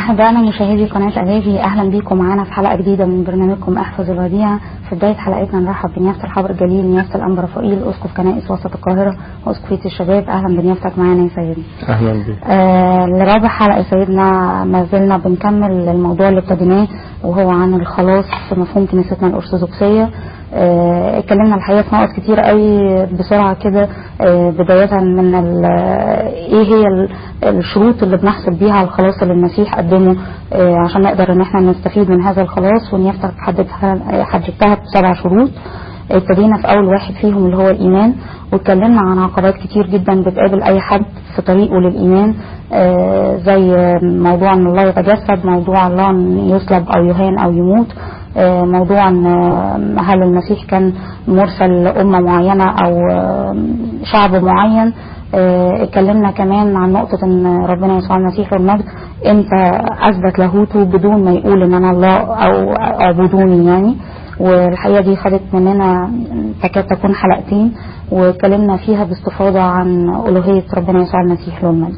أحبائنا مشاهدي قناة أجازي أهلا بيكم معانا في حلقة جديدة من برنامجكم أحفظ الوديعة في بداية حلقتنا نرحب بنيافة الحبر الجليل نيافة الأنبا رفائيل أسقف كنائس وسط القاهرة وأسقفية الشباب أهلا بنيافتك معانا يا سيدنا اهلا بك آه لرابع حلقة سيدنا ما زلنا بنكمل الموضوع اللي ابتديناه وهو عن الخلاص في مفهوم كنيستنا الأرثوذكسية آه، اتكلمنا الحقيقة في نقط كتير قوي بسرعة كده آه، بداية من ال- ايه هي ال- الشروط اللي بنحسب بيها الخلاص اللي المسيح قدمه آه، عشان نقدر ان احنا نستفيد من هذا الخلاص ونيفتك حددها حددتها بسبع شروط ابتدينا في اول واحد فيهم اللي هو الايمان واتكلمنا عن عقبات كتير جدا بتقابل اي حد في طريقه للايمان آه، زي موضوع ان الله يتجسد موضوع الله ان يصلب او يهان او يموت آه، موضوع ان آه، هل المسيح كان مرسل لأمة معينة او آه، شعب معين آه، اتكلمنا كمان عن نقطة ان ربنا يسوع المسيح والمجد امتى اثبت لاهوته بدون ما يقول ان انا الله او اعبدوني يعني والحقيقة دي خدت مننا تكاد تكون حلقتين واتكلمنا فيها باستفاضة عن ألوهية ربنا يسوع المسيح له المجد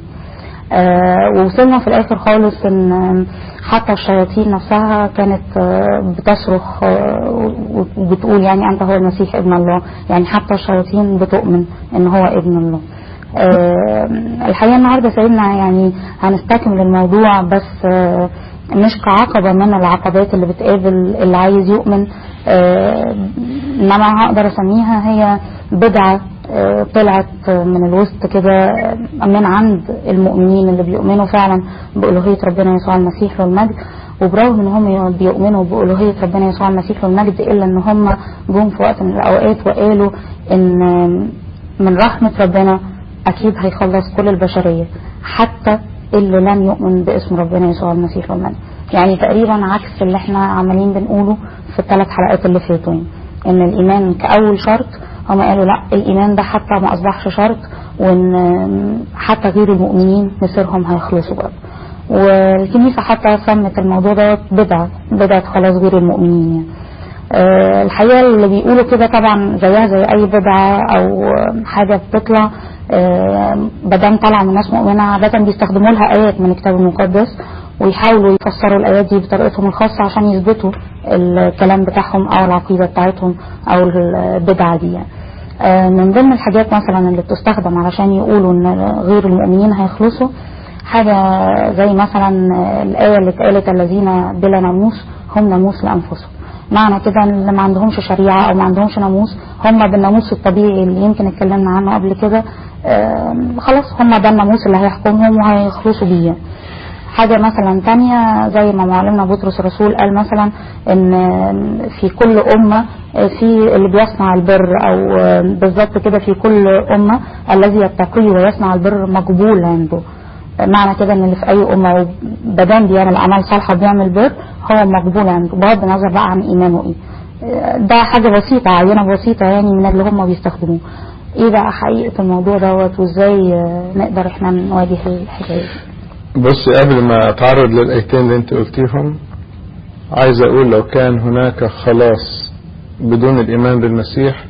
آه ووصلنا في الاخر خالص ان حتى الشياطين نفسها كانت آه بتصرخ آه وبتقول يعني انت هو المسيح ابن الله يعني حتى الشياطين بتؤمن ان هو ابن الله آه الحقيقه النهارده سيدنا يعني هنستكمل الموضوع بس آه مش كعقبه من العقبات اللي بتقابل اللي عايز يؤمن آه انما هقدر اسميها هي بدعه آه، طلعت من الوسط كده من عند المؤمنين اللي بيؤمنوا فعلا بألوهية ربنا يسوع المسيح والمجد وبرغم ان هم بيؤمنوا بألوهية ربنا يسوع المسيح والمجد الا ان هم جم في وقت من الاوقات وقالوا ان من رحمة ربنا اكيد هيخلص كل البشرية حتى اللي لم يؤمن باسم ربنا يسوع المسيح والمجد يعني تقريبا عكس اللي احنا عمالين بنقوله في الثلاث حلقات اللي فاتوا يعني. ان الايمان كاول شرط هم قالوا لا الايمان ده حتى ما اصبحش شرط وان حتى غير المؤمنين مصيرهم هيخلصوا برضه والكنيسه حتى سمت الموضوع ده بدعه بدعه خلاص غير المؤمنين يعني. أه الحقيقه اللي بيقولوا كده طبعا زيها زي اي بدعه او حاجه بتطلع أه بدل طالعه من ناس مؤمنه عاده بيستخدموا لها ايات من الكتاب المقدس ويحاولوا يفسروا الايات دي بطريقتهم الخاصه عشان يثبتوا الكلام بتاعهم او العقيده بتاعتهم او البدعه دي يعني. آه من ضمن الحاجات مثلا اللي بتستخدم علشان يقولوا ان غير المؤمنين هيخلصوا حاجه زي مثلا الايه اللي اتقالت الذين بلا ناموس هم ناموس لانفسهم معنى كده ان اللي ما عندهمش شريعه او ما عندهمش ناموس هم بالناموس الطبيعي اللي يمكن اتكلمنا عنه قبل كده آه خلاص هم ده الناموس اللي هيحكمهم وهيخلصوا بيه حاجة مثلا تانية زي ما معلمنا بطرس الرسول قال مثلا ان في كل أمة في اللي بيصنع البر او بالظبط كده في كل أمة الذي يتقي ويصنع البر مقبول عنده معنى كده ان اللي في اي أمة بدان بيعمل اعمال صالحة بيعمل بر هو مقبول عنده بغض النظر بقى عن ايمانه ايه ده حاجة بسيطة عينة بسيطة يعني من اللي هم بيستخدموه ايه بقى حقيقة الموضوع دوت وازاي نقدر احنا نواجه الحكاية دي بص قبل ما اتعرض للايتين اللي انت قلتيهم عايز اقول لو كان هناك خلاص بدون الايمان بالمسيح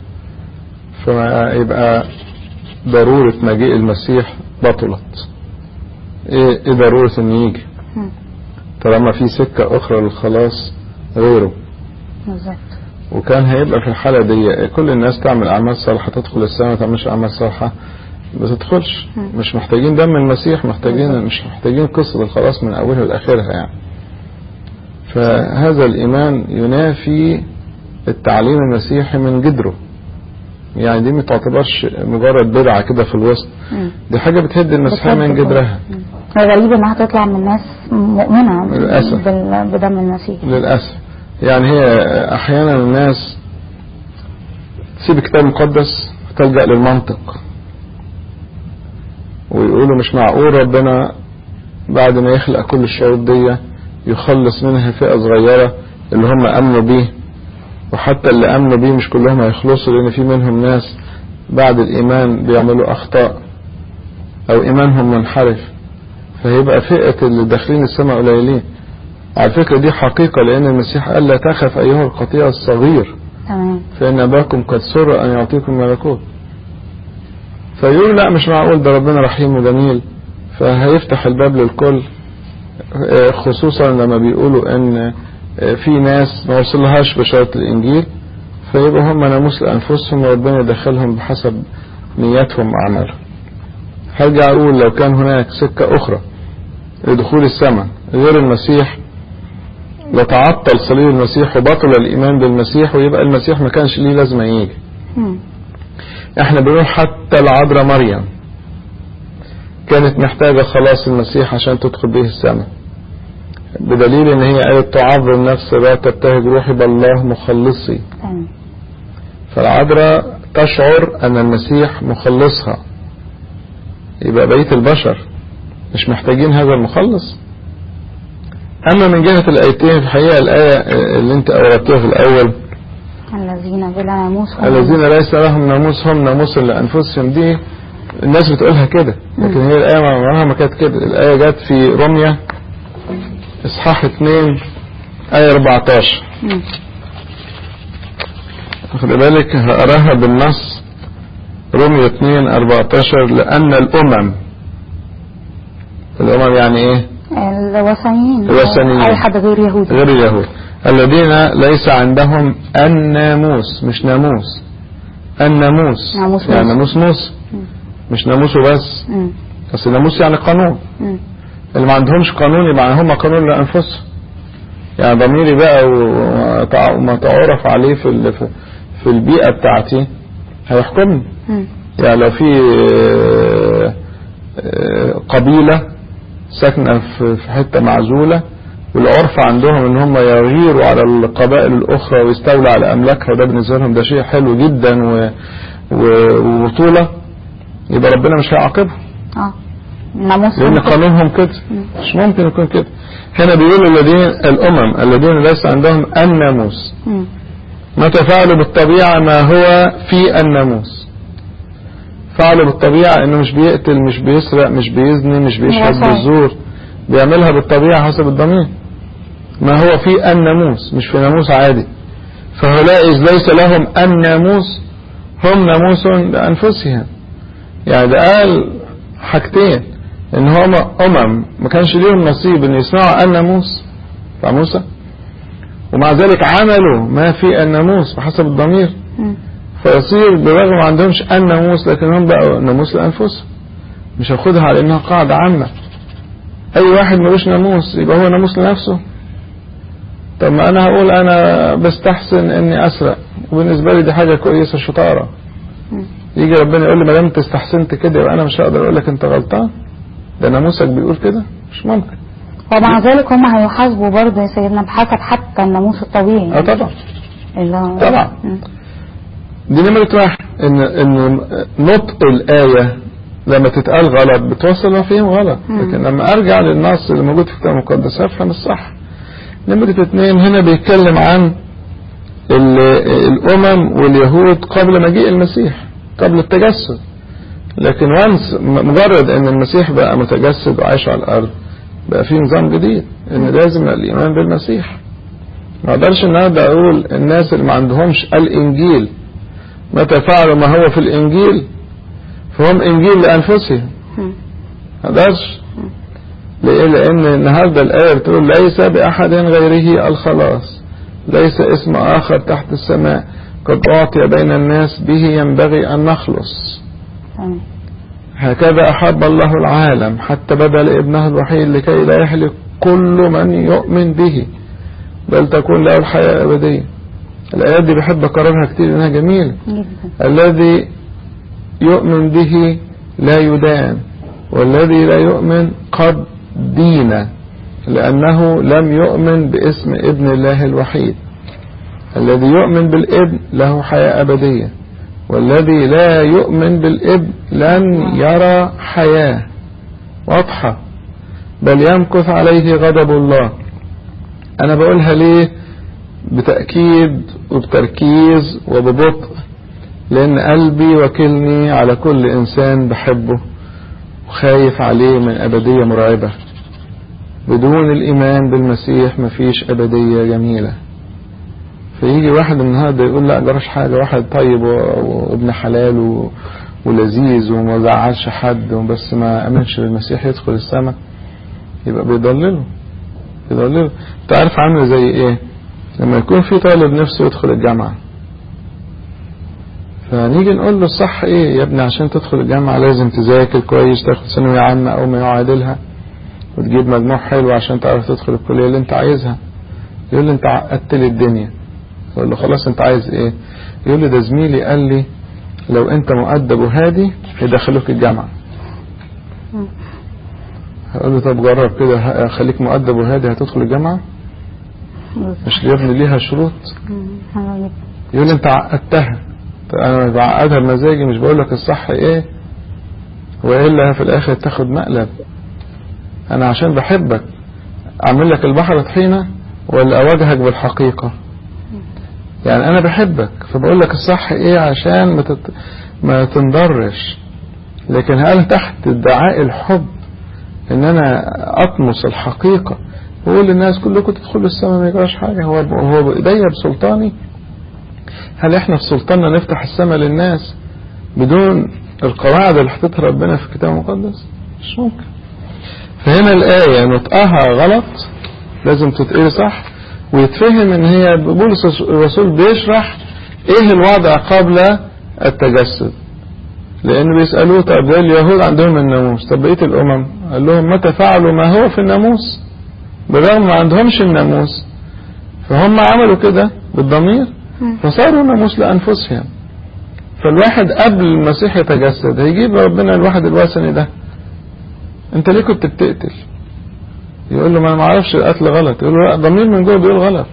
فيبقى ضرورة مجيء المسيح بطلت ايه, إيه ضرورة ان يجي طالما في سكة اخرى للخلاص غيره بالظبط وكان هيبقى في الحالة دي كل الناس تعمل اعمال صالحة تدخل السماء ما تعملش اعمال صالحة ما تدخلش مش محتاجين دم المسيح محتاجين مش محتاجين قصة الخلاص من أولها لآخرها يعني فهذا الإيمان ينافي التعليم المسيحي من جدره يعني دي ما تعتبرش مجرد بدعة كده في الوسط دي حاجة بتهد المسيحية من جدرها غريب انها تطلع من ناس مؤمنة للأسف بدم المسيح للأسف يعني هي أحيانا الناس تسيب الكتاب المقدس وتلجأ للمنطق ويقولوا مش معقول ربنا بعد ما يخلق كل الشعوب دي يخلص منها فئة صغيرة اللي هم أمنوا بيه وحتى اللي أمنوا بيه مش كلهم هيخلصوا لأن في منهم ناس بعد الإيمان بيعملوا أخطاء أو إيمانهم منحرف فهيبقى فئة اللي داخلين السماء قليلين على فكرة دي حقيقة لأن المسيح قال لا تخف أيها القطيع الصغير تمام فإن أباكم قد سر أن يعطيكم ملكوت فيقول لا مش معقول ده ربنا رحيم وجميل فهيفتح الباب للكل آه، خصوصا لما بيقولوا ان آه، في ناس ما وصلهاش بشارة الانجيل فيبقى هم ناموس لانفسهم وربنا يدخلهم بحسب نياتهم واعمالهم هرجع اقول لو كان هناك سكة اخرى لدخول السماء غير المسيح لتعطل صليب المسيح وبطل الايمان بالمسيح ويبقى المسيح ما كانش ليه لازمه يجي مم. احنا بنقول حتى العذراء مريم كانت محتاجة خلاص المسيح عشان تدخل به السماء بدليل ان هي قالت تعظم نفسي لا تبتهج روحي بالله مخلصي تمام فالعذراء تشعر ان المسيح مخلصها يبقى بقية البشر مش محتاجين هذا المخلص اما من جهة الايتين في الحقيقة الاية اللي انت اوردتها في الاول الذين بلا ناموس هم الذين ليس لهم ناموس هم ناموس لانفسهم دي الناس بتقولها كده لكن هي الايه ما عمرها ما كانت كده الايه جت في رميه اصحاح 2 ايه 14 مم. خلي بالك هقراها بالنص رمية 2 14 لأن الأمم الأمم يعني إيه؟ الوثنيين الوثنيين. أي حد غير يهودي غير اليهود الذين ليس عندهم الناموس مش ناموس الناموس ناموس يعني موسى. ناموس موسى مش ناموسه بس مم. بس الناموس يعني قانون مم. اللي ما عندهمش قانون يبقى هم قانون لأنفسهم يعني ضميري بقى وما تع- وما تعرف عليه في ال- في- في البيئة بتاعتي هيحكمني مم. يعني لو في آه، آه، قبيلة ساكنة في في حتة معزولة والعرف عندهم ان هم يغيروا على القبائل الاخرى ويستولوا على املاكها وده بالنسبة لهم ده شيء حلو جدا و- و- وبطولة يبقى ربنا مش هيعاقبهم اه ناموس لان هم- قانونهم كده مش ممكن يكون كده هنا بيقول الذين الامم الذين ليس عندهم الناموس مم. متى فعلوا بالطبيعة ما هو في الناموس فعلوا بالطبيعة انه مش بيقتل مش بيسرق مش بيزني مش بيشهد وصايا. بالزور بيعملها بالطبيعة حسب الضمير ما هو في الناموس مش في ناموس عادي فهؤلاء إذ ليس لهم الناموس هم ناموس لأنفسهم يعني ده قال حاجتين ان هم امم ما كانش ليهم نصيب ان يصنعوا الناموس بتاع موسى ومع ذلك عملوا ما في الناموس بحسب الضمير مم. فيصير بالرغم ما عندهمش الناموس لكن هم بقوا ناموس لانفسهم مش هاخدها على انها قاعده عامه اي واحد ملوش ناموس يبقى هو ناموس لنفسه طب ما انا هقول انا بستحسن اني اسرق وبالنسبه لي دي حاجه كويسه شطاره مم. يجي ربنا يقول لي ما دام انت استحسنت كده يبقى انا مش هقدر اقول لك انت غلطان ده ناموسك بيقول كده مش ممكن ومع ذلك هم هيحاسبوا برضه يا سيدنا بحسب حتى الناموس الطبيعي اه طبعا اللي هو- طبعا. مم. دي نمرة واحد ان ان نطق الآية لما تتقال غلط بتوصل مفاهيم غلط مم. لكن لما ارجع للنص اللي موجود في الكتاب المقدس افهم الصح نمرة اتنين هنا بيتكلم عن ال- الامم واليهود قبل مجيء المسيح قبل التجسد لكن وانس مجرد ان المسيح بقى متجسد وعايش على الارض بقى في نظام جديد ان لازم الايمان بالمسيح ما اقدرش النهارده اقول الناس اللي ما عندهمش الانجيل متى فعلوا ما هو في الانجيل فهم انجيل لانفسهم مم. ما اقدرش ليه لان النهارده الايه بتقول ليس باحد غيره الخلاص ليس اسم اخر تحت السماء قد اعطي بين الناس به ينبغي ان نخلص تمام. هكذا أحب الله العالم حتى بذل ابنه الوحيد لكي لا يهلك كل من يؤمن به بل تكون له الحياة الأبدية الآيات دي بحب أكررها كتير لأنها جميلة جدا الذي يؤمن به لا يدان والذي لا يؤمن قد دين لأنه لم يؤمن باسم ابن الله الوحيد الذي يؤمن بالابن له حياة أبدية والذي لا يؤمن بالابن لن يرى حياة واضحة بل يمكث عليه غضب الله أنا بقولها ليه بتأكيد وبتركيز وببطء لأن قلبي وكلني على كل إنسان بحبه وخايف عليه من أبدية مرعبة بدون الإيمان بالمسيح مفيش أبدية جميلة فيجي واحد النهارده يقول لا جراش حاجة واحد طيب و- وابن حلال و... ولذيذ وما زعلش حد بس ما امنش بالمسيح يدخل السماء يبقى بيضلله بيضلله انت عارف عامل زي ايه لما يكون في طالب نفسه يدخل الجامعة فنيجي نقول له الصح ايه يا ابني عشان تدخل الجامعة لازم تذاكر كويس تاخد ثانوية عامة او ما يعادلها وتجيب مجموع حلو عشان تعرف تدخل الكلية اللي انت عايزها يقول لي انت عقدت لي الدنيا اقول له خلاص انت عايز ايه يقول لي ده زميلي قال لي لو انت مؤدب وهادي يدخلوك الجامعة هقول له طب جرب كده ه- خليك مؤدب وهادي هتدخل الجامعة مش يا ابني ليها شروط مم. حلو جدا. يقول لي انت عقدتها طب انا بعقدها بمزاجي مش بقول لك الصح ايه والا في الاخر تاخد مقلب انا عشان بحبك اعمل لك البحر طحينه ولا اواجهك بالحقيقه يعني انا بحبك فبقول لك الصح ايه عشان ما تت... ما تنضرش لكن هل تحت ادعاء الحب ان انا اطمس الحقيقه واقول للناس كلكم تدخلوا السماء ما يجراش حاجه هو هو بايديا بسلطاني هل احنا في سلطاننا نفتح السماء للناس بدون القواعد اللي حطتها ربنا في الكتاب المقدس مش ممكن فهنا الآية نطقها غلط لازم تتقري صح ويتفهم ان هي بولس الرسول بيشرح ايه الوضع قبل التجسد لان بيسألوه طب ده اليهود عندهم الناموس طب بقية الامم قال لهم متى فعلوا ما هو في الناموس بالرغم ما عندهمش الناموس فهم عملوا كده بالضمير مم. فصاروا ناموس لأنفسهم فالواحد قبل المسيح يتجسد هيجيب ربنا الواحد الوثني ده انت ليه كنت بتقتل يقول له ما انا ما اعرفش القتل غلط يقول له لا ضمير من جوه بيقول غلط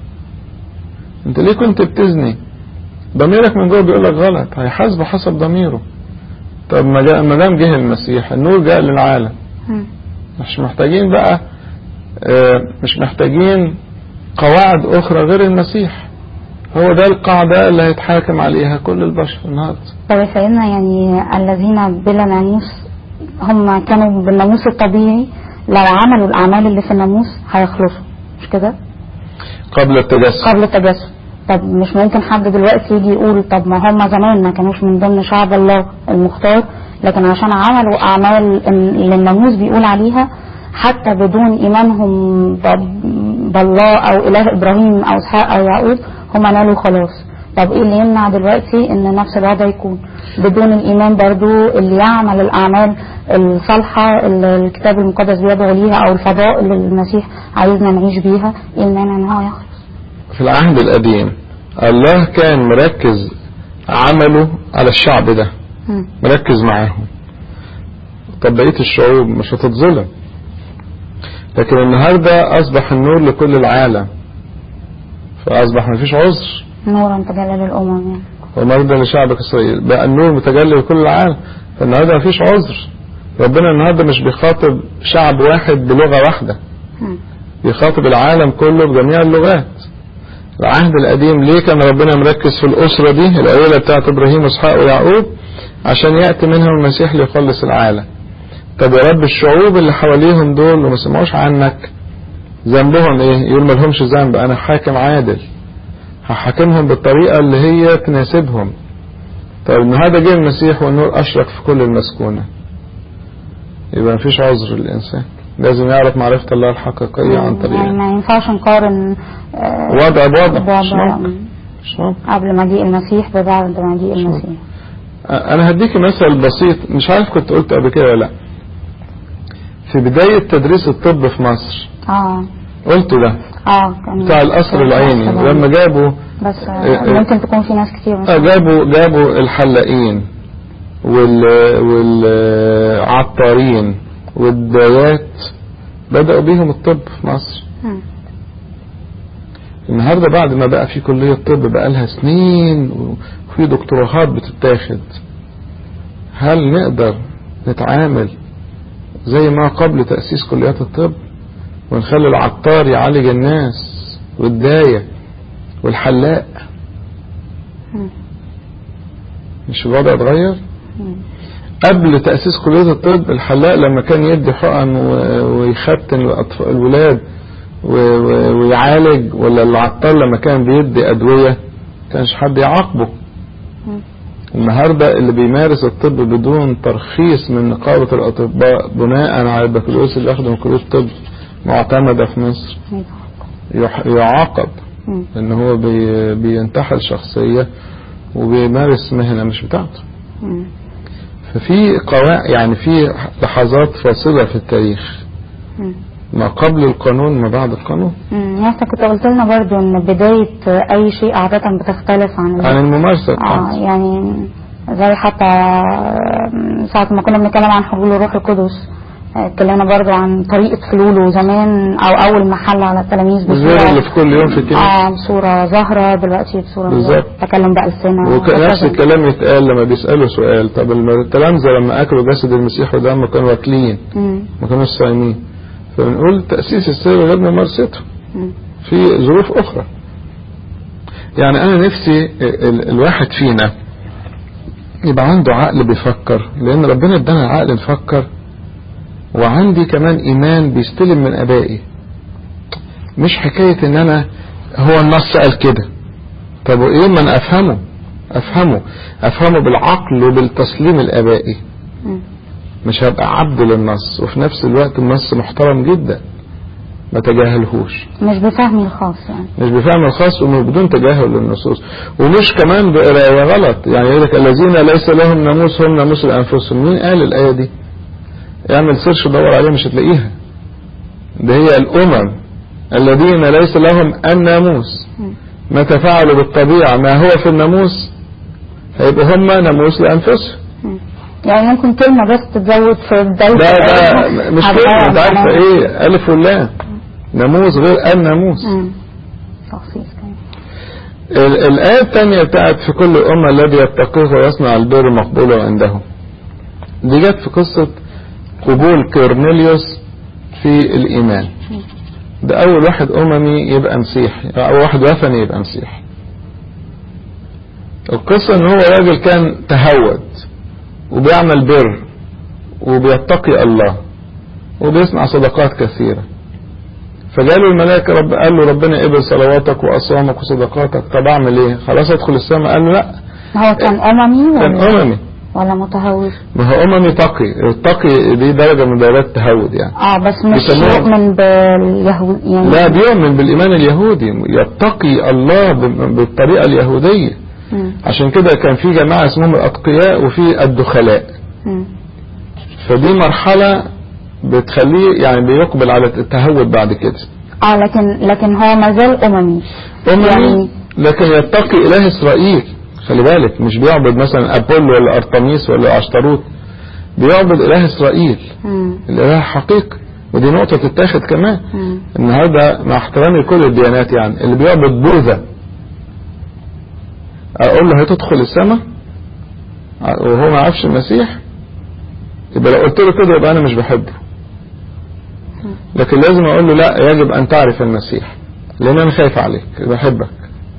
انت ليه كنت بتزني ضميرك من جوه بيقول لك غلط هيحاسبه حسب ضميره طب ما جاء- ما دام جه المسيح النور جاء للعالم مم. مش محتاجين بقى آه، مش محتاجين قواعد اخرى غير المسيح هو ده القاعدة اللي هيتحاكم عليها كل البشر النهارده طب يا سيدنا يعني الذين بلا ناموس هم كانوا بالناموس الطبيعي لو عملوا الأعمال اللي في الناموس هيخلصوا مش كده؟ قبل التجسد قبل التجسد طب مش ممكن حد دلوقتي يجي يقول طب ما هم زمان ما كانوش من ضمن شعب الله المختار لكن عشان عملوا أعمال اللي الناموس بيقول عليها حتى بدون إيمانهم ب- بالله أو إله إبراهيم أو إسحاق أو يعقوب هم نالوا خلاص طب إيه اللي يمنع دلوقتي إن نفس الوضع يكون بدون الإيمان برضو اللي يعمل الأعمال الصالحة اللي الكتاب المقدس بيدعو ليها أو الفضاء اللي المسيح عايزنا نعيش بيها إيه المانع إن هو يخلص في العهد القديم الله كان مركز عمله على الشعب ده مم. مركز معاهم طب بقية الشعوب مش هتتظلم لكن النهاردة أصبح النور لكل العالم فأصبح مفيش عذر نورا تجلى للأمم يعني ومرضى لشعبك إسرائيل بقى النور متجلي لكل العالم فالنهاردة مفيش عذر ربنا النهاردة مش بيخاطب شعب واحد بلغة واحدة مم. بيخاطب العالم كله بجميع اللغات العهد القديم ليه كان ربنا مركز في الأسرة دي العيلة بتاعت إبراهيم وإسحاق ويعقوب عشان يأتي منهم المسيح ليخلص العالم طب يا رب الشعوب اللي حواليهم دول وما سمعوش عنك ذنبهم ايه يقول ما لهمش ذنب انا حاكم عادل هحاكمهم بالطريقة اللي هي تناسبهم طب النهارده جه المسيح والنور اشرق في كل المسكونة يبقى مفيش عذر للإنسان لازم يعرف معرفة الله الحقيقية عن طريق يعني ما ينفعش نقارن آه، وضع بوضع بوضع مش ممكن مش ممكن قبل مجيء المسيح ببعد مجيء مش المسيح انا هديك مثل بسيط مش عارف كنت قلت قبل كده ولا لا في بداية تدريس الطب في مصر اه قلته ده اه كان بتاع القصر العيني لما جابوا بس آه، إيه، إيه. ممكن تكون في ناس كتير مش آه، جابوا جابوا الحلاقين وال والعطارين والدايات بدأوا بيهم الطب في مصر مم. النهاردة بعد ما بقى في كلية طب بقى لها سنين وفي دكتوراهات بتتاخد هل نقدر نتعامل زي ما قبل تأسيس كليات الطب ونخلي العطار يعالج الناس والداية والحلاق مم. مش الوضع اتغير مم. قبل تأسيس كلية الطب الحلاق لما كان يدي حقن و- ويختن الأطفال الولاد و- و- ويعالج ولا العطار لما كان بيدي أدوية كانش حد يعاقبه مم. النهاردة اللي بيمارس الطب بدون ترخيص من نقابة الأطباء بناء على البكالوريوس اللي أخده من كلية الطب معتمدة في مصر يح- يعاقب مم. ان هو بي بينتحل شخصية وبيمارس مهنة مش بتاعته مم. ففي قواعد يعني في لحظات فاصلة في التاريخ مم. ما قبل القانون ما بعد القانون مم. يعني انت كنت قلت لنا برضو ان بداية اي شيء عادة بتختلف عن عن الممارسة اه بتاعته يعني زي حتى ساعة ما كنا بنتكلم عن حلول الروح القدس آه، اتكلمنا برضو عن طريقة حلوله زمان او اول محل على التلاميذ غير اللي في كل يوم في الكنيسة اه بصورة ظاهرة دلوقتي بصورة بالظبط. تكلم بألسنة وكان نفس وهكذا. الكلام يتقال لما بيسألوا سؤال طب الم- التلامذة لما أكلوا جسد المسيح ودمه كانوا واكلين مم. ما كانوش صايمين فبنقول تأسيس السر غير ممارسته مم. في ظروف أخرى يعني أنا نفسي ال- الواحد فينا يبقى عنده عقل بيفكر لأن ربنا ادانا عقل نفكر وعندي كمان إيمان بيستلم من أبائي مش حكاية إن أنا هو النص قال كده طب وإيه ما أنا أفهمه أفهمه أفهمه بالعقل وبالتسليم الآبائي مم. مش هبقى عبد للنص وفي نفس الوقت النص محترم جدا ما تجاهلهوش مش بفهمي الخاص يعني مش بفهم الخاص وبدون تجاهل للنصوص ومش كمان بقرايه غلط يعني يقول لك الذين ليس لهم ناموس هم ناموس لانفسهم مين قال الايه دي؟ اعمل سيرش دور عليها مش هتلاقيها ده هي الامم الذين ليس لهم الناموس مم. متى فعلوا بالطبيعه ما هو في الناموس هيبقوا هم ناموس لانفسهم مم. يعني ممكن كلمة بس تتزود في بداية ده الآية ده مش هتغير كلمه انت عارفه كلام. ايه الف واللام ناموس غير الناموس مم. تخصيص كمان ال- الآية الثانية بتاعت في كل أمة الذي يتقيه ويصنع البر مقبولا عنده دي جت في قصة قبول كورنيليوس في الإيمان ده أول واحد أممي يبقى مسيحي أو واحد وثني يبقى مسيحي القصة إن هو راجل كان تهود وبيعمل بر وبيتقي الله وبيصنع صدقات كثيرة فجاله الملائكة رب قال له ربنا قبل صلواتك وأصوامك وصدقاتك طب أعمل إيه؟ خلاص أدخل السماء قال له لا هو كان أممي كان ولا, أممي ولا متهور ما هو أممي تقي التقي دي درجة من درجات التهود يعني اه بس مش بيسموه- يؤمن باليهود يعني لا بيؤمن بالإيمان اليهودي يتقي الله ب- بالطريقة اليهودية مم. عشان كده كان في جماعة اسمهم الأتقياء وفي الدخلاء مم. فدي مرحلة بتخليه يعني بيقبل على التهود بعد كده اه لكن لكن هو ما زال أممي أممي يعني لكن يتقي إله إسرائيل خلي بالك مش بيعبد مثلا أبولو ولا أرتميس ولا عشتروت بيعبد إله إسرائيل مم. الإله حقيقي ودي نقطة تتاخد كمان مم. النهاردة مع احترامي لكل الديانات يعني اللي بيعبد بوذا أقول له هتدخل السماء وهو ما يعرفش المسيح يبقى لو قلت له كده يبقى أنا مش بحبه لكن لازم أقول له لا يجب أن تعرف المسيح لأن أنا خايف عليك بحبك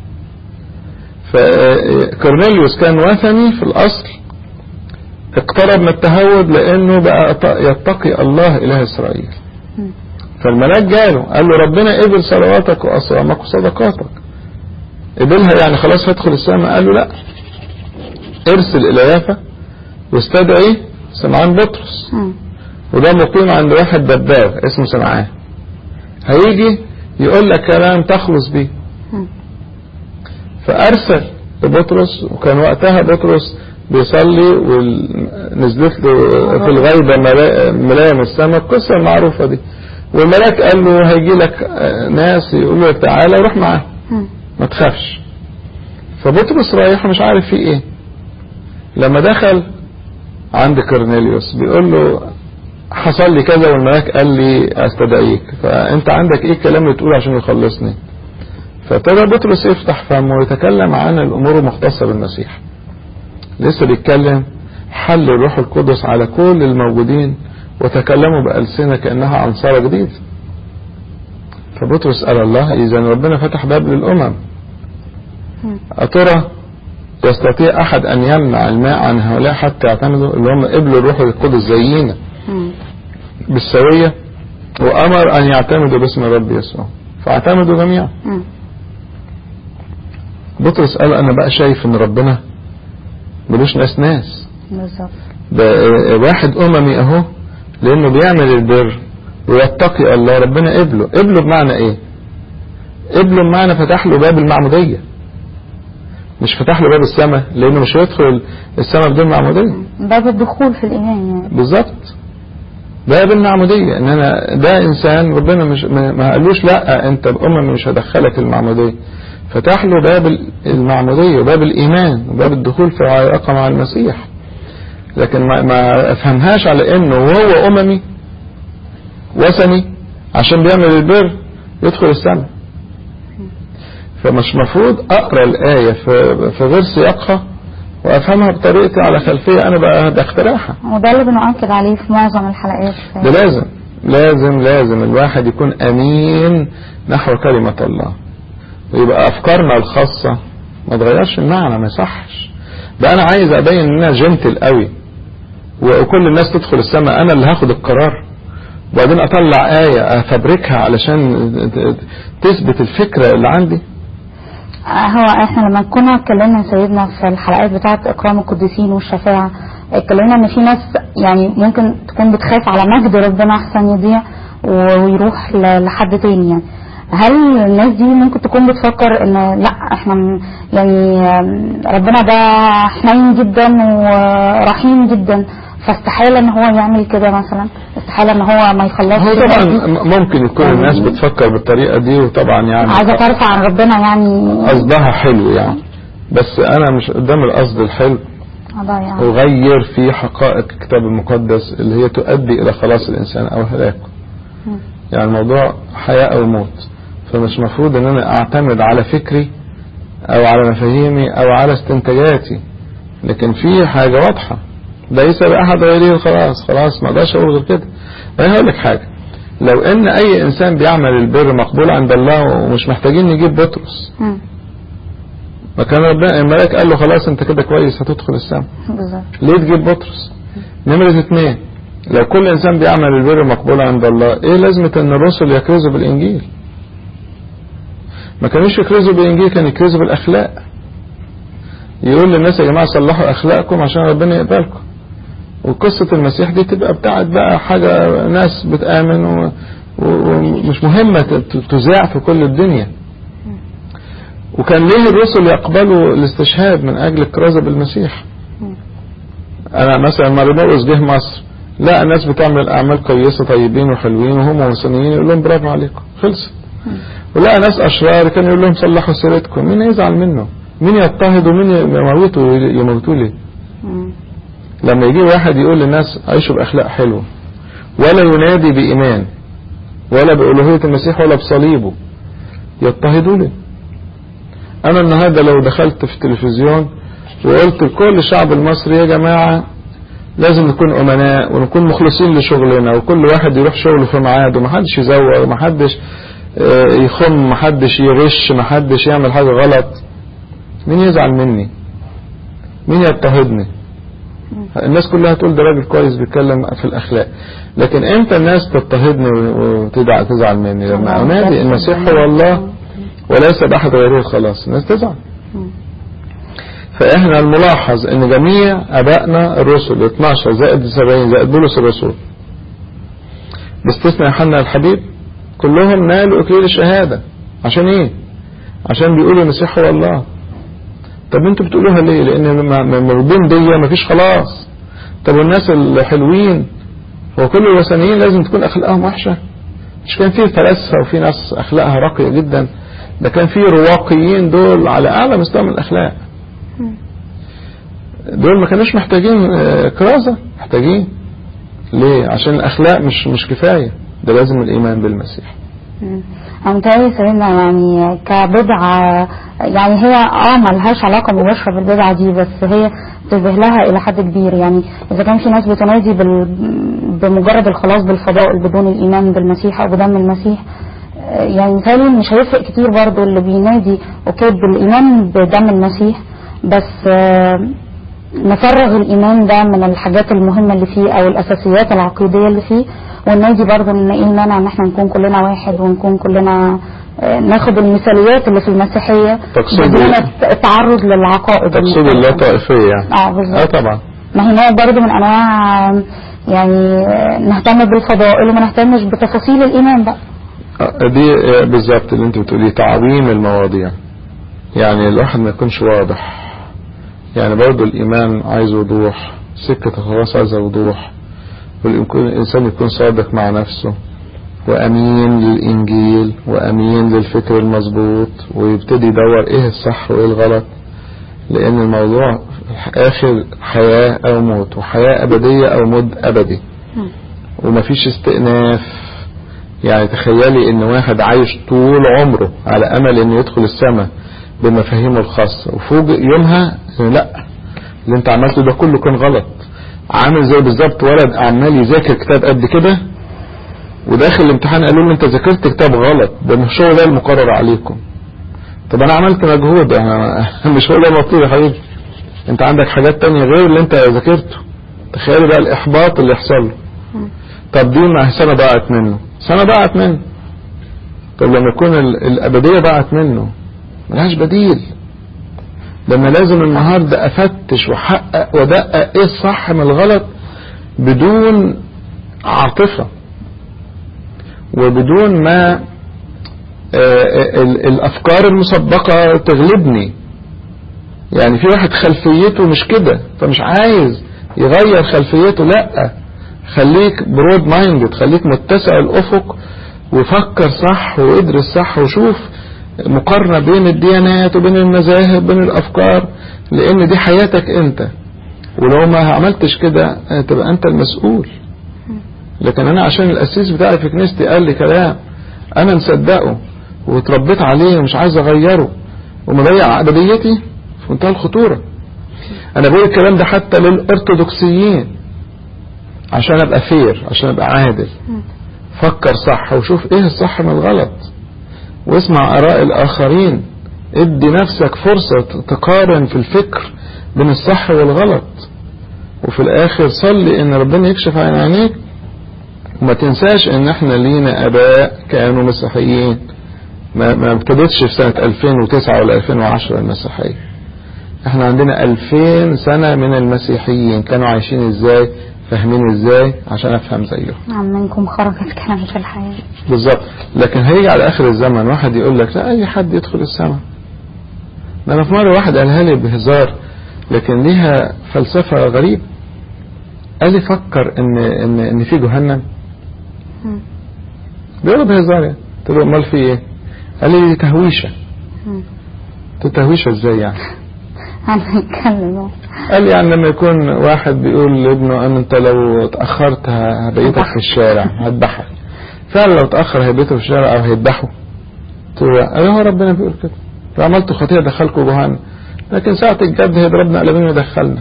فكورنيليوس كان وثني في الأصل اقترب من التهود لأنه بقى يتقي الله إله إسرائيل مم. فالملاك جاله قال له ربنا قبل صلواتك وأصوامك وصدقاتك قبلها يعني خلاص هدخل السماء قال له لا ارسل إلى يافا واستدعي سمعان بطرس مم. وده مقيم عند واحد دباب اسمه سمعان هيجي يقول لك كلام تخلص بيه مم. فأرسل لبطرس وكان وقتها بطرس بيصلي ونزلت له في الغيبة ملا- ملاية من السماء القصة المعروفة دي والملاك قال له هيجي لك آه، ناس يقولوا لك تعالى روح معاه مم. ما تخافش فبطرس رايح مش عارف فيه ايه لما دخل عند كورنيليوس بيقول له حصل لي كذا والملاك قال لي استدعيك فانت عندك ايه الكلام اللي تقوله عشان يخلصني فابتدى بطرس يفتح فمه ويتكلم عن الامور المختصه بالمسيح لسه بيتكلم حل الروح القدس على كل الموجودين وتكلموا بألسنة كأنها عنصرة جديدة فبطرس قال الله إذا ربنا فتح باب للأمم مم. أترى يستطيع أحد أن يمنع الماء عن هؤلاء حتى يعتمدوا اللي هم قبلوا الروح القدس زينا مم. بالسوية وأمر أن يعتمدوا باسم الرب يسوع فاعتمدوا جميعا مم. بطرس قال أنا بقى شايف إن ربنا ملوش ناس ناس بالظبط ده واحد أممي أهو لأنه بيعمل البر ويتقي الله ربنا قبله قبله بمعنى إيه قبله بمعنى فتح له باب المعمودية مش فتح له باب السماء لأنه مش هيدخل السماء بدون معمودية باب الدخول في الإيمان يعني بالظبط باب المعمودية ان انا ده انسان ربنا مش ما ما قالوش لا انت بأمم مش هدخلك المعمودية فتح له باب المعمودية وباب الايمان وباب الدخول في علاقة مع المسيح لكن ما, ما افهمهاش على انه وهو اممي وثني عشان بيعمل البر يدخل السماء فمش مفروض اقرا الايه في في غير سياقها وافهمها بطريقتي على خلفيه انا بقى بخترعها وده اللي بنؤكد عليه في معظم الحلقات ده لازم لازم لازم الواحد يكون امين نحو كلمه الله ويبقى افكارنا الخاصه ما تغيرش المعنى ما يصحش ده انا عايز ابين ان انا جنتل قوي وكل الناس تدخل السماء انا اللي هاخد القرار وبعدين اطلع آية افبركها علشان تثبت الفكرة اللي عندي هو احنا لما كنا اتكلمنا سيدنا في الحلقات بتاعه اكرام القديسين والشفاعه اتكلمنا ان في ناس يعني ممكن تكون بتخاف على مجد ربنا احسن يضيع ويروح ل- لحد تاني يعني هل الناس دي ممكن تكون بتفكر ان لا احنا م- يعني آم، ربنا ده حنين جدا ورحيم جدا فاستحالة ان هو يعمل كده مثلا استحالة ان هو ما يخلصش هو الناس طبعا دي. م- ممكن يكون الناس بتفكر بالطريقة دي وطبعا يعني عايزة ترفع عن ربنا يعني قصدها حلو يعني بس انا مش قدام القصد الحلو أضيع. اغير في حقائق الكتاب المقدس اللي هي تؤدي الى خلاص الانسان او هلاكه مم. يعني الموضوع حياة او موت فمش مفروض ان انا اعتمد على فكري او على مفاهيمي او على استنتاجاتي لكن في حاجة واضحة ليس بأحد غيره خلاص خلاص ما اقدرش اقول غير كده انا هقول لك حاجة لو ان اي انسان بيعمل البر مقبول عند الله ومش محتاجين نجيب بطرس مم. ما كان ربنا الملاك قال له خلاص انت كده كويس هتدخل السماء بالظبط ليه تجيب بطرس نمرة اتنين لو كل انسان بيعمل البر مقبول عند الله ايه لازمة ان الرسل يكرزوا بالانجيل ما كانوش يكرزوا بالانجيل كانوا يكرزوا بالاخلاق يقول للناس يا جماعة صلحوا اخلاقكم عشان ربنا يقبلكم وقصة المسيح دي تبقى بتاعت بقى حاجة ناس بتآمن و- و- ومش مهمة ت- تذاع في كل الدنيا وكان ليه الرسل يقبلوا الاستشهاد من اجل الكرازة بالمسيح انا مثلا لما مرقس جه مصر لا الناس بتعمل اعمال كويسه طيبين وحلوين وهم وثنيين يقول لهم برافو عليكم خلصت ولقى ناس اشرار كان يقول لهم صلحوا سيرتكم مين يزعل منه مين يضطهد ومين يموتوا يموتوا ليه مم. لما يجي واحد يقول للناس عيشوا باخلاق حلوه ولا ينادي بايمان ولا بالوهيه المسيح ولا بصليبه يضطهدوا ليه انا النهارده لو دخلت في التلفزيون وقلت لكل الشعب المصري يا جماعه لازم نكون امناء ونكون مخلصين لشغلنا وكل واحد يروح شغله في ميعاده ومحدش يزوق ومحدش آه، يخم محدش يغش محدش يعمل حاجه غلط مين يزعل مني مين يضطهدني الناس كلها تقول ده راجل كويس بيتكلم في الاخلاق لكن امتى الناس تضطهدني وتزعل تزعل مني لما انادي المسيح هو الله وليس باحد غيره خلاص الناس تزعل مم. فاحنا الملاحظ ان جميع ابائنا الرسل 12 زائد 70 زائد بولس الرسول باستثناء يوحنا الحبيب كلهم نالوا اكليل الشهاده عشان ايه عشان بيقولوا المسيح هو الله طب انتوا بتقولوها ليه لان لما- من البين دي مفيش خلاص طب والناس الحلوين هو كل الوثنيين لازم تكون اخلاقهم وحشه مش كان فيه فلاسفه وفي ناس اخلاقها راقيه جدا ده كان فيه رواقيين دول على اعلى مستوى من الاخلاق دول ما كانوش محتاجين آه، كرازة محتاجين ليه عشان الاخلاق مش مش كفاية ده لازم الايمان بالمسيح مم. أنا متهيألي سيدنا يعني كبدعة يعني هي اه ملهاش علاقة مباشرة بالبدعة دي بس هي تشبه لها إلى حد كبير يعني إذا كان في ناس بتنادي بال... بمجرد الخلاص بالفضائل بدون الإيمان بالمسيح أو بدم المسيح آه، يعني متهيألي مش هيفرق كتير برضو اللي بينادي أوكي بالإيمان بدم المسيح بس آه، نفرغ الإيمان ده من الحاجات المهمة اللي فيه أو الأساسيات العقيدية اللي فيه والنادي برضه ان ايه المانع ان احنا نكون كلنا واحد ونكون كلنا آه، ناخد المثاليات اللي في المسيحيه تقصدي- بدون التعرض للعقائد تقصد اللا طائفية يعني اه اه بالظبط طبعا ما هي نوع برضه من انواع آه، يعني آه، نهتم بالفضائل وما نهتمش بتفاصيل الايمان بقى آه، دي آه، بالظبط اللي انت بتقوليه تعظيم المواضيع يعني الواحد ما يكونش واضح يعني برضو الإيمان عايز وضوح سكة الخلاص عايزة وضوح والإمكان الإنسان يكون صادق مع نفسه وأمين للإنجيل وأمين للفكر المظبوط ويبتدي يدور إيه الصح وإيه الغلط لأن الموضوع في الآخر حياة أو موت وحياة أبدية أو موت أبدي ومفيش استئناف يعني تخيلي ان واحد عايش طول عمره على امل انه يدخل السماء بمفاهيمه الخاصة وفوجئ يومها إن لا اللي انت عملته ده كله كان غلط عامل زي بالظبط ولد عمال يذاكر كتاب قد كده وداخل الامتحان قالوا له انت ذاكرت كتاب غلط ده مش هو ده المقرر عليكم طب انا عملت مجهود انا مش هو ده المطلوب يا حبيبي انت عندك حاجات تانية غير اللي انت ذاكرته تخيلي بقى الاحباط اللي يحصل له طب دي ما سنة ضاعت منه سنة ضاعت منه طب لما يكون ال- الأبدية ضاعت منه ملهاش بديل لما لازم النهاردة أفتش وحقق ودقق إيه الصح من الغلط بدون عاطفة وبدون ما آه، ال- الأفكار المسبقة تغلبني يعني في واحد خلفيته مش كده فمش عايز يغير خلفيته لأ خليك برود مايندد خليك متسع الافق وفكر صح وادرس صح وشوف مقارنة بين الديانات وبين المذاهب بين الافكار لان دي حياتك انت ولو ما عملتش كده تبقى انت المسؤول لكن انا عشان الاسيس بتاعي في كنيستي قال لي كلام انا مصدقه واتربيت عليه ومش عايز اغيره ومضيع ابديتي في منتهى الخطورة انا بقول الكلام ده حتى للارثوذكسيين عشان ابقى فير عشان ابقى عادل فكر صح وشوف ايه الصح من الغلط واسمع اراء الاخرين ادي نفسك فرصة تقارن في الفكر بين الصح والغلط وفي الاخر صلي ان ربنا يكشف عن عينيك وما تنساش ان احنا لينا اباء كانوا مسيحيين ما ما ابتدتش في سنة 2009 ولا 2010 المسيحية احنا عندنا 2000 سنة من المسيحيين كانوا عايشين ازاي فاهمين ازاي عشان افهم زيهم منكم خرجت كلام في الحياة بالظبط لكن هيجي على اخر الزمن واحد يقول لك لا اي حد يدخل السماء ده انا في مره واحد قالها لي بهزار لكن ليها فلسفه غريبه قال لي فكر ان ان ان في جهنم مم. بيقول بهزار يعني قلت له امال في ايه قال لي تهويشه مم. قلت له تهويشه ازاي يعني هنتكلم قال لي يعني لما يكون واحد بيقول لابنه ان انت لو اتاخرت ه- هبيتك في الشارع هذبحك فعلا لو اتاخر هيبيته في الشارع او هيذبحه قلت له لا. قال هو ربنا بيقول كده لو عملتوا خطيئه دخلكم جهنم لكن ساعة الجد هيضربنا قلبين ويدخلنا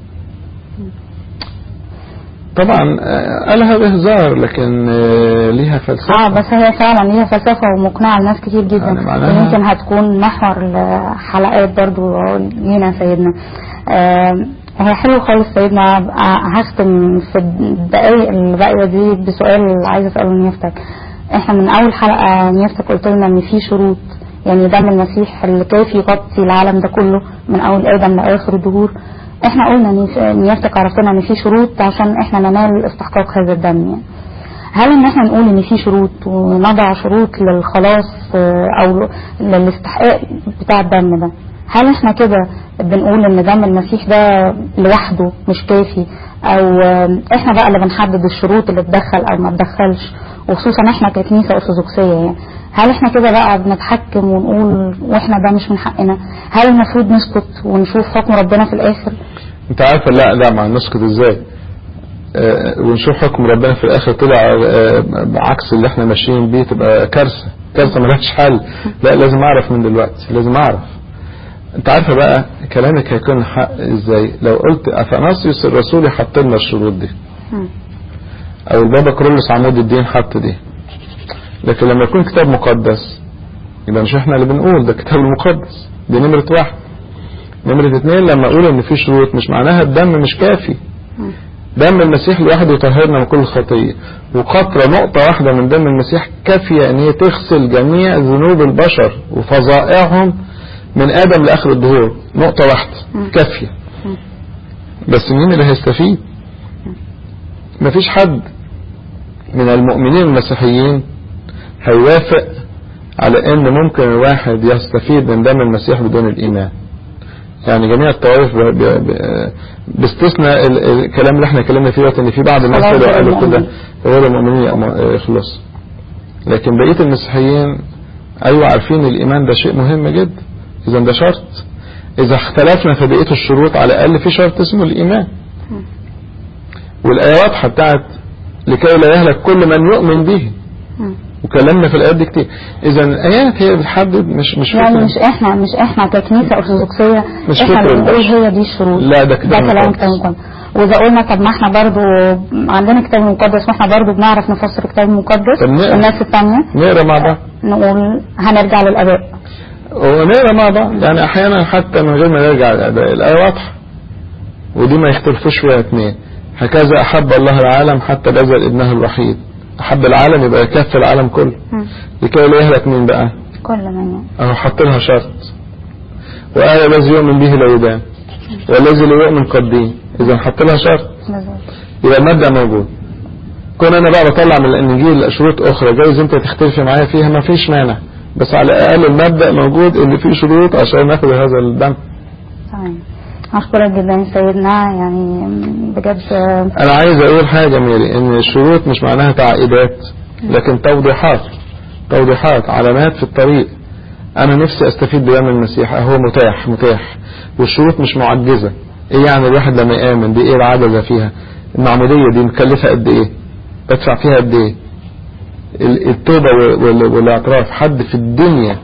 طبعا آه، قالها بهزار لكن آه، ليها فلسفة اه بس هي فعلا ليها فلسفة ومقنعة لناس كتير جدا يعني معناها- ويمكن هتكون محور لحلقات برضو لينا سيدنا آه هي حلو خالص سيدنا آه، هختم في الدقايق اللي باقية دي بسؤال عايزة اسأله نيافتك احنا من اول حلقة نيافتك قلت لنا ان في شروط يعني دم المسيح الكافي يغطي العالم ده كله من اول ادم لاخر الدهور احنا قلنا ان نيافتك عرفتنا ان في شروط عشان احنا ننال استحقاق هذا الدم يعني هل ان احنا نقول ان في شروط ونضع شروط للخلاص آه، او للاستحقاق بتاع الدم ده هل احنا كده بنقول ان دم المسيح ده لوحده مش كافي او آه، احنا بقى اللي بنحدد الشروط اللي تدخل او ما تدخلش وخصوصا احنا ككنيسة ارثوذكسية يعني هل احنا كده بقى بنتحكم ونقول واحنا ده مش من حقنا هل المفروض نسكت ونشوف حكم ربنا في الاخر انت عارفه لا لا ما نسكت ازاي آه، ونشوف حكم ربنا في الاخر طلع آه، بعكس اللي احنا ماشيين بيه تبقى كارثه كارثه ملهاش حل لا لازم اعرف من دلوقتي لازم اعرف انت عارفه بقى كلامك هيكون حق ازاي لو قلت اثناسيوس الرسولي حط لنا الشروط دي مم. او البابا كرولوس عمود الدين حط دي لكن لما يكون كتاب مقدس يبقى مش احنا اللي بنقول ده الكتاب المقدس دي نمرة واحد نمرة اتنين لما اقول ان في شروط مش معناها الدم مش كافي مم. دم المسيح لوحده يطهرنا من كل خطية وقطرة نقطة واحدة من دم المسيح كافية ان هي تغسل جميع ذنوب البشر وفظائعهم من ادم لاخر الدهور نقطة واحدة كافية بس مين اللي هيستفيد مفيش حد من المؤمنين المسيحيين هيوافق على ان ممكن الواحد يستفيد من دم المسيح بدون الايمان يعني جميع الطوائف ب- ب- ب- باستثناء ال- ال- الكلام اللي احنا اتكلمنا فيه دلوقتي ان في بعض الناس خلاص كده غير قالوا كده المؤمنين. غير المؤمنين يأم- يخلصوا لكن بقية المسيحيين ايوه عارفين الايمان ده شيء مهم جدا اذا ده شرط اذا اختلفنا في بقية الشروط على الاقل في شرط اسمه الايمان والايه واضحه بتاعت لكي لا يهلك كل من يؤمن به مم. وكلمنا في الايات دي كتير اذا الايات هي اللي بتحدد مش مش يعني فكرة. مش احنا مش احنا ككنيسه ارثوذكسيه مش احنا فكرة اللي بنقول البشر. هي دي الشروط لا، ده ده كتاب كلام مقدس. كتاب مقدس واذا قلنا طب ما احنا برضو عندنا كتاب مقدس واحنا برضو بنعرف نفسر كتاب مقدس طب نقرا. الناس الثانيه نقرا مع بعض نقول هنرجع للاباء ونقرا مع بعض يعني احيانا حتى من غير ما نرجع للآباء. الايه واضحه ودي ما يختلفوش فيها اثنين هكذا احب الله العالم حتى بذل ابنه الوحيد احب العالم يبقى يكفي العالم كله مم. لكي لا يهلك مين بقى كل من اهو حط لها شرط وقال الذي يؤمن به لا يدان والذي لا يؤمن قد دين اذا حط لها شرط بالظبط يبقى المبدأ موجود كون انا بقى بطلع من الانجيل شروط اخرى جايز انت تختلفي معايا فيها ما فيش مانع بس على الاقل المبدأ موجود ان في شروط عشان ناخد هذا الدم تمام أشكرك جدا يا سيدنا يعني بجد انا عايز اقول حاجة ميري ان الشروط مش معناها تعقيدات لكن توضيحات توضيحات علامات في الطريق انا نفسي استفيد بدم المسيح اهو متاح متاح والشروط مش معجزة ايه يعني الواحد لما يآمن دي ايه العجزة فيها المعمودية دي مكلفة قد ايه بدفع فيها قد ايه ال- التوبة وال- وال- والاعتراف حد في الدنيا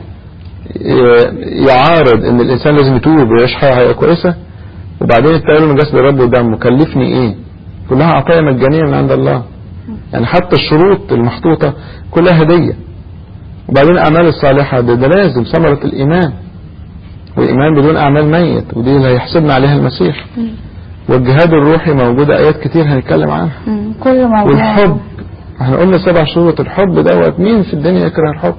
ي- يعارض ان الانسان لازم يتوب ويعيش حياة كويسة وبعدين التأمل من جسد الرب ودمه كلفني ايه كلها عطايا مجانية من عند الله يعني حتى الشروط المحطوطة كلها هدية وبعدين الأعمال الصالحة ده, ده لازم ثمرة الإيمان والإيمان بدون أعمال ميت ودي اللي هيحسبنا عليها المسيح والجهاد الروحي موجودة آيات كتير هنتكلم عنها مم. كل موضوع والحب احنا قلنا سبع شروط الحب دوت مين في الدنيا يكره الحب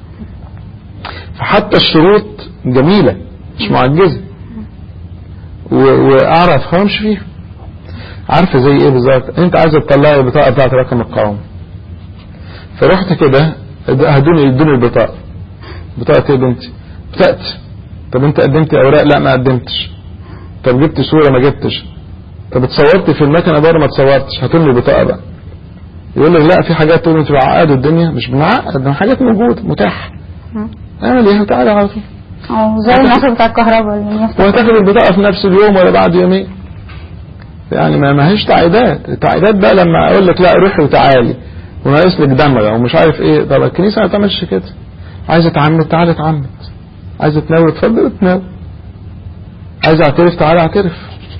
فحتى الشروط جميلة مش معجزة و- واعرف همشي فيها عارفة زي ايه بالظبط انت عايزة تطلعي البطاقة بتاعت رقم القوم فرحت كده هدوني يدوني البطاقة بطاقة ايه يا بنتي بطاقتي طب انت قدمتي اوراق لا ما قدمتش طب جبت صورة ما جبتش طب اتصورتي في المكنة بره ما اتصورتش هاتوا لي البطاقة بقى يقول لك لا في حاجات تقول انت بعقد الدنيا مش بنعقد ده حاجات موجودة متاحة مم. اعمل ايه تعالى على طول أو زي المثل بتاع الكهرباء اللي يفتح وهتاخد البطاقة في نفس اليوم ولا بعد يومين يعني ما ماهيش تعقيدات التعقيدات بقى لما اقول لك لا روحي وتعالي وناقص لك دمغة ومش عارف ايه طب الكنيسة ما تعملش كده عايزة تعمد تعالى تعمد عايزة تناول اتفضل تناول عايزة اعترف تعالى اعترف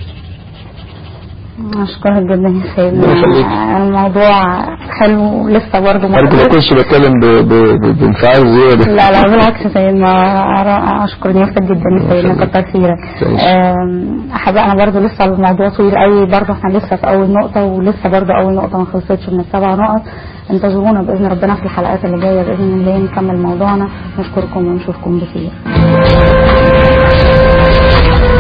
أشكرك جدا يا سيدنا الله يخليك. الموضوع حلو لسه برضه أرجو ما مخلص. أكونش بتكلم ب- ب- ب- بانفعال زيادة لا لا بالعكس يا سيدنا أرى- اشكر نفسك جدا يا سيدنا يخليك. كتر خيرك تعيش. آم، احبائنا برضو لسه الموضوع طويل قوي برضو احنا لسه في اول نقطة ولسه برضو اول نقطة ما خلصتش من السبع نقط انتظرونا باذن ربنا في الحلقات اللي جاية باذن الله نكمل موضوعنا نشكركم ونشوفكم بخير